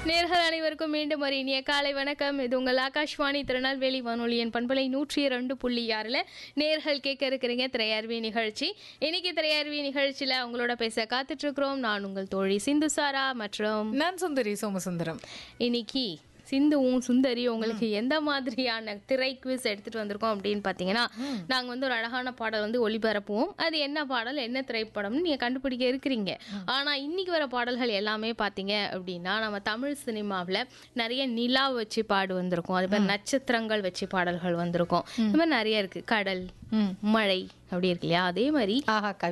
நேர்கள் அனைவருக்கும் மீண்டும் ஒரு இனிய காலை வணக்கம் இது உங்கள் ஆகாஷ்வாணி திருநெல்வேலி வானொலியின் பண்பலை நூற்றி ரெண்டு புள்ளி ஆறில் நேர்கள் கேட்க இருக்கிறீங்க திரையர்வி நிகழ்ச்சி இன்னைக்கு திரையர்வி நிகழ்ச்சியில் உங்களோட பேச காத்துட்டு இருக்கிறோம் நான் உங்கள் தோழி சிந்துசாரா மற்றும் நான் சுந்தரி சோமசுந்தரம் இன்னைக்கு சிந்துவும் சுந்தரி உங்களுக்கு எந்த மாதிரியான திரை குவிஸ் எடுத்துட்டு வந்திருக்கோம் அப்படின்னு பார்த்தீங்கன்னா நாங்கள் வந்து ஒரு அழகான பாடல் வந்து ஒளிபரப்புவோம் அது என்ன பாடல் என்ன திரைப்படம்னு நீங்கள் கண்டுபிடிக்க இருக்கிறீங்க ஆனால் இன்னைக்கு வர பாடல்கள் எல்லாமே பார்த்தீங்க அப்படின்னா நம்ம தமிழ் சினிமாவில் நிறைய நிலா வச்சு பாடு வந்திருக்கும் அது மாதிரி நட்சத்திரங்கள் வச்சு பாடல்கள் வந்திருக்கும் இந்த மாதிரி நிறைய இருக்கு கடல் மழை அப்படி இருக்கு இல்லையா அதே மாதிரி ஆஹா கவி